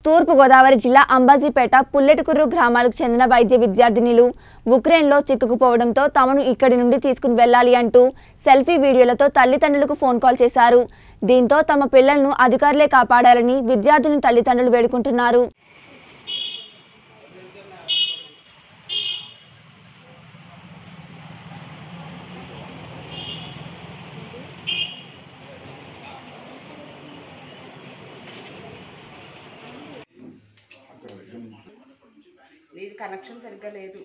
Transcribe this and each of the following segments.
తూర్పుగోదావరి జిల్లా అంబాజీపేట పుల్లెటకుర్రు గ్రామాలకు చెందిన వైద్య విద్యార్థినులు ఉక్రెయిన్లో చిక్కుకుపోవడంతో తమను ఇక్కడి నుండి తీసుకుని వెళ్ళాలి అంటూ సెల్ఫీ వీడియోలతో తల్లిదండ్రులకు ఫోన్ కాల్ చేశారు దీంతో తమ పిల్లలను అధికారులే కాపాడాలని విద్యార్థిని తల్లిదండ్రులు వేడుకుంటున్నారు నీది కనెక్షన్ సరిగ్గా లేదు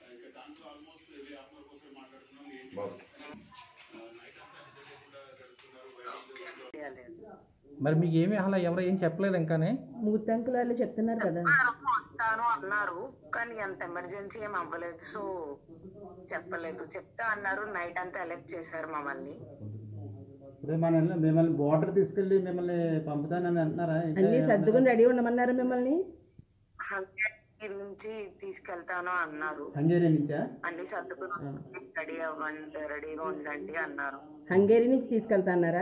మరి మీకు ఏమీ అసలు ఎవరు ఏం చెప్పలేదు ఇంకానే మూర్తంకులు వాళ్ళు చెప్తున్నారు కదా వస్తాను అన్నారు కానీ అంత ఎమర్జెన్సీ ఏం అవ్వలేదు సో చెప్పలేదు చెప్తా అన్నారు నైట్ అంతా ఎలెక్ట్ చేశారు మమ్మల్ని ఇప్పుడు మనల్ని మిమ్మల్ని బోర్డర్ తీసుకెళ్ళి మిమ్మల్ని పంపుతానని అంటున్నారా ఇంకా అన్ని సర్దుకుని రెడీ ఉండమన్నారు మిమ్మల్ని హంగేరి నుంచి తీసుకెళ్తాను అన్నారు హంగేరీ నుంచా అన్ని సర్దుకుని రెడీ అవ్వండి రెడీగా ఉండండి అన్నారు హంగేరీ నుంచి తీసుకెళ్తా అన్నారా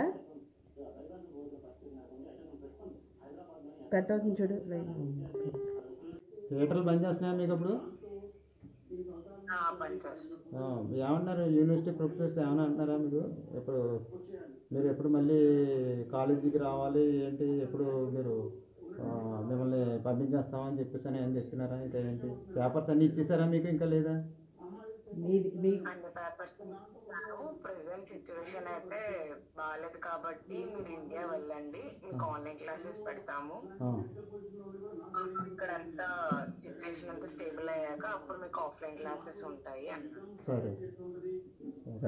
కట్ అవుతుంది చూడు థియేటర్లు బంద్ చేస్తున్నాయా మీకు ఇప్పుడు ఆ, పని చేస్తాం ఆ, ఏమన్నారు యూనివర్సిటీ ప్రొఫెసర్స్ ఏమైనా అంటున్నారా మీకు ఎప్పుడు మీరు ఎప్పుడు మళ్ళీ కాలేజీకి రావాలి ఏంటి ఎప్పుడు మీరు ఆ, మిమ్మల్ని పంపించేస్తామని చెప్పేసి అని ఏం చెప్తున్నారా ఇంకా ఏంటి పేపర్స్ అన్నీ ఇచ్చేసారా మీకు ఇంకా లేదా మీది మీ అన్ని పేపర్స్ ప్రెసెంట్ సిచ్యువేషన్ అయితే బాగాలేదు కాబట్టి మీరు ఇండియా వెళ్ళండి మీకు ఆన్లైన్ క్లాసెస్ పెడతాము ఆ, ఇక్కడంతా సిచ్యువేషన్ అంతా స్టేబుల్ అయ్యాక అప్పుడు మీకు ఆఫ్లైన్ క్లాసెస్ ఉంటాయి అన్నారు సరే సరే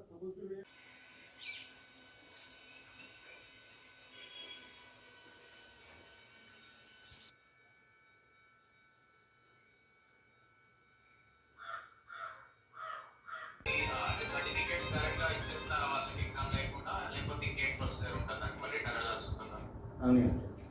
అవును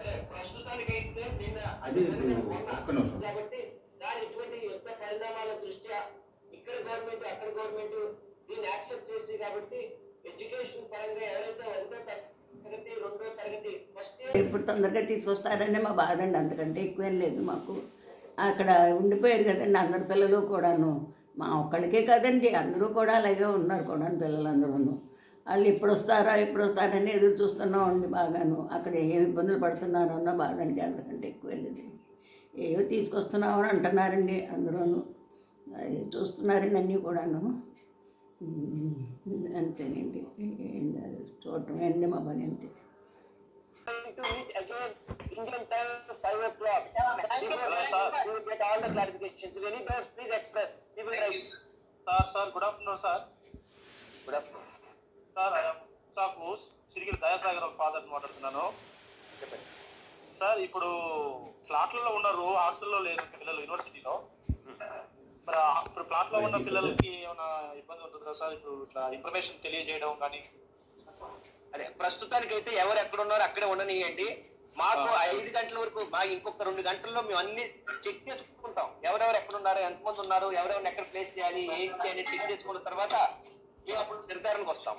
అది ఇప్పుడు ఒక్క నిమిషం కాబట్టి దాని ఇటువంటి యుద్ధ పరిణామాల దృష్ట్యా ఇక్కడ గవర్నమెంట్ అక్కడ గవర్నమెంట్ దీన్ని యాక్సెప్ట్ చేసింది కాబట్టి ఎడ్యుకేషన్ పరంగా ఎవరైతే ఒకటో తరగతి రెండో తరగతి ఫస్ట్ ఎప్పుడు తొందరగా తీసుకొస్తారనే మా బాధ అండి అంతకంటే ఎక్కువేం లేదు మాకు అక్కడ ఉండిపోయారు కదండి అందరి పిల్లలు కూడాను మా ఒక్కళ్ళకే కదండి అందరూ కూడా అలాగే ఉన్నారు కూడా పిల్లలందరూ వాళ్ళు ఇప్పుడు వస్తారా ఇప్పుడు వస్తారని ఎదురు చూస్తున్నాం అండి బాగాను అక్కడ ఏం ఇబ్బందులు పడుతున్నారో అన్న బాధ అండి అంతకంటే ఎక్కువ లేదు ఏవో తీసుకొస్తున్నాం అని అంటున్నారండి అందరూను అది చూస్తున్నారండి అన్నీ కూడాను ఉమ్, అంతేనండి ఏం లేదు చూడటమే అండి మా పని అంతే to meet again Indian time five o'clock. We will get all the clarifications. If any doubts, please express. We will write. Sir sir good afternoon sir Good afternoon. Sir I'm సాఫూస్ సిరిగిరి దయాసాగర్ ఫాదర్ మాట్లాడుతున్నాను sir ఇప్పుడు ఫ్లాట్లలో ఉన్నారు హాస్టల్లో లేరు పిల్లలు యూనివర్సిటీలో మరి ఆ- ఇప్పుడు ఫ్లాట్లో ఉన్న పిల్లలకి ఏమైనా ఇబ్బంది ఉంటుందా సార్ ఇప్పుడు ఇట్లా ఇన్ఫర్మేషన్ తెలియజేయడం కానీ అదే ప్రస్తుతానికి అయితే ఎవరు ఎక్కడ ఉన్నారో అక్కడే ఉండనియండి మాకు ఐదు గంటల వరకు మా ఇంకొక రెండు గంటల్లో మేము అన్ని చెక్ చేసుకుంటాం ఎవరెవరు ఎక్కడ ఉన్నారు ఎంతమంది ఉన్నారు ఎవరెవరిని ఎక్కడ ప్లేస్ చేయాలి ఏంటి అని చెక్ చేసుకున్న తర్వాత మేము అప్పుడు నిర్ధారణకు వస్తాం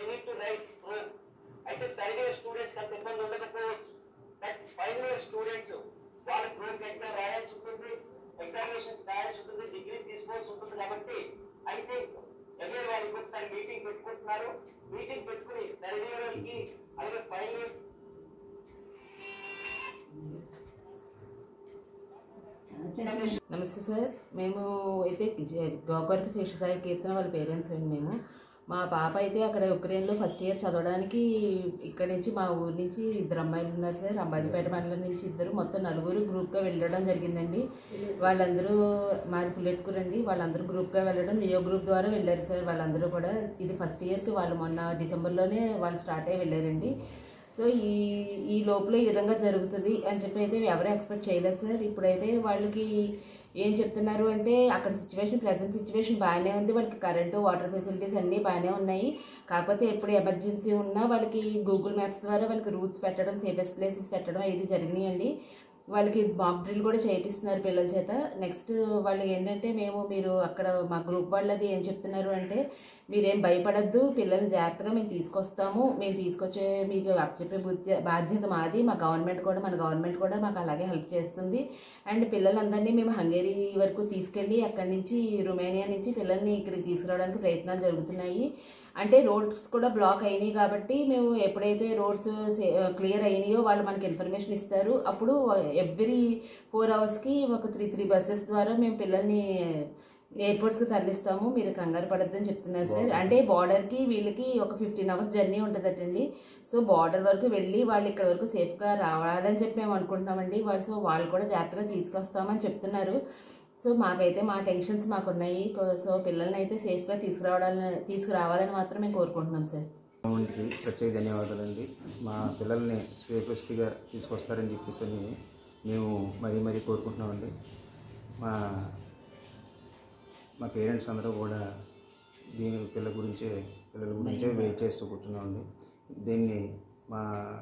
అయితే థర్డ్ ఇయర్ స్టూడెంట్స్ అంత ఇబ్బంది ఉండకపోవచ్చు బట్ ఫైనల్ ఇయర్ స్టూడెంట్స్ వాళ్ళ గ్రూప్ ఎగ్జామ్ రాయాల్సి ఉంటుంది ఎగ్జామినేషన్స్ రాయాల్సి ఉంటుంది డిగ్రీ తీసుకోవాల్సి ఉంటుంది కాబట్టి అయితే ఎవరి వాళ్ళకి ఒకసారి మీటింగ్ పెట్టుకుంటున్నారు మీటింగ్ పెట్టుకుని థర్డ్ ఇయర్ వాళ్ళకి అలాగే ఫైనల్ ఇయర్ నమస్తే సార్ మేము అయితే జ- గోకవరపు శేషసాయి కీర్తన వాళ్ళ పేరెంట్స్ అండి మేము మా పాప అయితే అక్కడ ఉక్రెయిన్లో ఫస్ట్ ఇయర్ చదవడానికి ఇక్కడ నుంచి మా ఊరు నుంచి ఇద్దరు అమ్మాయిలు ఉన్నారు సార్ అంబాజీపేట మండలం నుంచి ఇద్దరు మొత్తం నలుగురు గ్రూప్గా వెళ్ళడం జరిగిందండి వాళ్ళందరూ మాది పుల్లెట్టుకురు అండి వాళ్ళందరూ గ్రూప్గా వెళ్ళడం నియో గ్రూప్ ద్వారా వెళ్ళారు సార్ వాళ్ళందరూ కూడా ఇది ఫస్ట్ ఇయర్కి వాళ్ళు మొన్న డిసెంబర్లోనే వాళ్ళు స్టార్ట్ అయ్యి వెళ్ళారండి సో ఈ ఈ లోపల ఈ విధంగా జరుగుతుంది అని చెప్పి అయితే ఎవరు ఎక్స్పెక్ట్ చేయలేదు సార్ ఇప్పుడైతే వాళ్ళకి ఏం చెప్తున్నారు అంటే అక్కడ సిచ్యువేషన్ ప్రజెంట్ సిచ్యువేషన్ బాగానే ఉంది వాళ్ళకి కరెంటు వాటర్ ఫెసిలిటీస్ అన్నీ బాగానే ఉన్నాయి కాకపోతే ఎప్పుడు ఎమర్జెన్సీ ఉన్నా వాళ్ళకి గూగుల్ మ్యాప్స్ ద్వారా వాళ్ళకి రూట్స్ పెట్టడం సేఫెస్ట్ ప్లేసెస్ పెట్టడం ఇది జరిగినాయండి వాళ్ళకి మాక్ డ్రిల్ కూడా చేయిస్తున్నారు పిల్లల చేత నెక్స్ట్ వాళ్ళు ఏంటంటే మేము మీరు అక్కడ మా గ్రూప్ వాళ్ళది ఏం చెప్తున్నారు అంటే మీరేం భయపడద్దు పిల్లల్ని జాగ్రత్తగా మేము తీసుకొస్తాము మేము తీసుకొచ్చే మీకు అప్పచెప్పే బుద్ధి బాధ్యత మాది మా గవర్నమెంట్ కూడా మన గవర్నమెంట్ కూడా మాకు అలాగే హెల్ప్ చేస్తుంది అండ్ పిల్లలందరినీ మేము హంగేరీ వరకు తీసుకెళ్ళి అక్కడి నుంచి రొమేనియా నుంచి పిల్లల్ని ఇక్కడికి తీసుకురావడానికి ప్రయత్నాలు జరుగుతున్నాయి అంటే రోడ్స్ కూడా బ్లాక్ అయినాయి కాబట్టి మేము ఎప్పుడైతే రోడ్స్ క్లియర్ అయినాయో వాళ్ళు మనకి ఇన్ఫర్మేషన్ ఇస్తారు అప్పుడు ఎవ్రీ ఫోర్ అవర్స్కి ఒక త్రీ త్రీ బస్సెస్ ద్వారా మేము పిల్లల్ని ఎయిర్పోర్ట్స్కి తరలిస్తాము మీరు కంగారు పడద్దని చెప్తున్నారు సార్ అంటే బార్డర్కి వీళ్ళకి ఒక ఫిఫ్టీన్ అవర్స్ జర్నీ ఉంటుందటండి సో బార్డర్ వరకు వెళ్ళి వాళ్ళు ఇక్కడ వరకు సేఫ్గా రావాలని చెప్పి మేము అనుకుంటున్నామండి వాళ్ళు సో వాళ్ళు కూడా జాగ్రత్తగా తీసుకొస్తామని చెప్తున్నారు సో మాకైతే మా టెన్షన్స్ మాకు ఉన్నాయి కో- సో పిల్లల్ని అయితే సేఫ్గా తీసుకురావడాలని తీసుకురావాలని మాత్రం మేము కోరుకుంటున్నాం సార్ గవర్నమెంట్కి ప్రత్యేక ధన్యవాదాలండి మా పిల్లల్ని సేఫెస్ట్గా తీసుకొస్తారని చెప్పేసి అని మేము మరీ మరీ కోరుకుంటున్నామండి మా మా పేరెంట్స్ అందరూ కూడా దీని పిల్లల గురించే పిల్లల గురించే వెయిట్ చేస్తూ కూర్చున్నామండి దీన్ని మా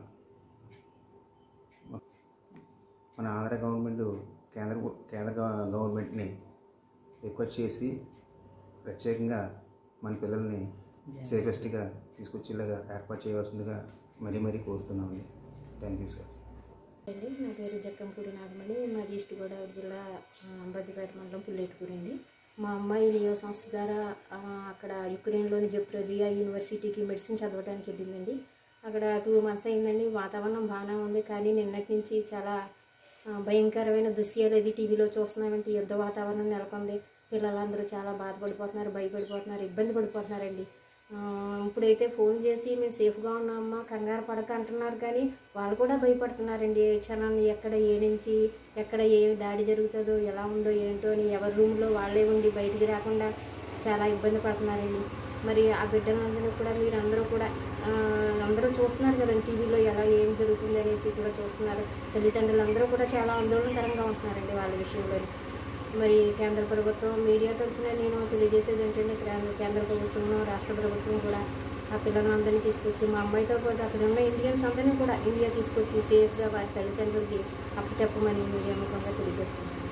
మా- మన ఆంధ్ర గవర్నమెంట్ కేంద్ర గవ- కేంద్ర గవ- గవర్నమెంట్ని రిక్వెస్ట్ చేసి ప్రత్యేకంగా మన పిల్లల్ని సేఫెస్ట్గా తీసుకొచ్చేలాగా ఏర్పాటు చేయవలసిందిగా మరీ మరీ కోరుతున్నామండి థ్యాంక్ యూ సార్ అండి నా పేరు జక్కంపూడి నాగమణి మాది ఈస్ట్ గోదావరి జిల్లా ఆ, అంబాజీపేట మండలం పుల్లేటుకూరు అండి మా అమ్మాయి నియో సంస్థ ద్వారా ఆ, అక్కడ యుక్రెయిన్లోని జెప్రోజియా యూనివర్సిటీకి మెడిసిన్ చదవడానికి వెళ్ళిందండి అక్కడ టూ మంత్స్ అయిందండి వాతావరణం బాగానే ఉంది కానీ నిన్నటి నుంచి చాలా ఆ, భయంకరమైన దృశ్యాలు అది టీవీలో చూస్తున్నామంటే యుద్ధ వాతావరణం నెలకొంది పిల్లలందరూ చాలా బాధపడిపోతున్నారు భయపడిపోతున్నారు ఇబ్బంది పడిపోతున్నారండి ఆ, ఇప్పుడైతే ఫోన్ చేసి మేము సేఫ్గా ఉన్నామమ్మా కంగారు పడక అంటున్నారు కానీ వాళ్ళు కూడా భయపడుతున్నారండి ఏ క్షణాన్ని ఎక్కడ ఏ నుంచి ఎక్కడ ఏ దాడి జరుగుతుందో ఎలా ఉందో ఏంటో అని ఎవరి రూమ్లో వాళ్ళే ఉండి బయటికి రాకుండా చాలా ఇబ్బంది పడుతున్నారండి మరి ఆ బిడ్డలందరూ కూడా మీరు అందరూ కూడా ఆ, అందరూ చూస్తున్నారు కదండి టీవీలో ఎలా ఏం జరుగుతుంది అనేసి కూడా చూస్తున్నారు తల్లిదండ్రులు అందరూ కూడా చాలా ఆందోళనకరంగా ఉంటున్నారండి వాళ్ళ విషయంలో మరి కేంద్ర ప్రభుత్వం మీడియా తరఫున నేను తెలియజేసేది ఏంటంటే కేంద్ర కేంద్ర ప్రభుత్వం రాష్ట్ర ప్రభుత్వం కూడా ఆ పిల్లలందరినీ తీసుకొచ్చి మా అమ్మాయితో పాటు అక్కడ ఉన్న ఇండియన్స్ అందరినీ కూడా ఇండియా తీసుకొచ్చి సేఫ్గా వారి తల్లిదండ్రులకి అప్పచెప్పమని మీడియా ముఖంగా తెలియజేస్తున్నాను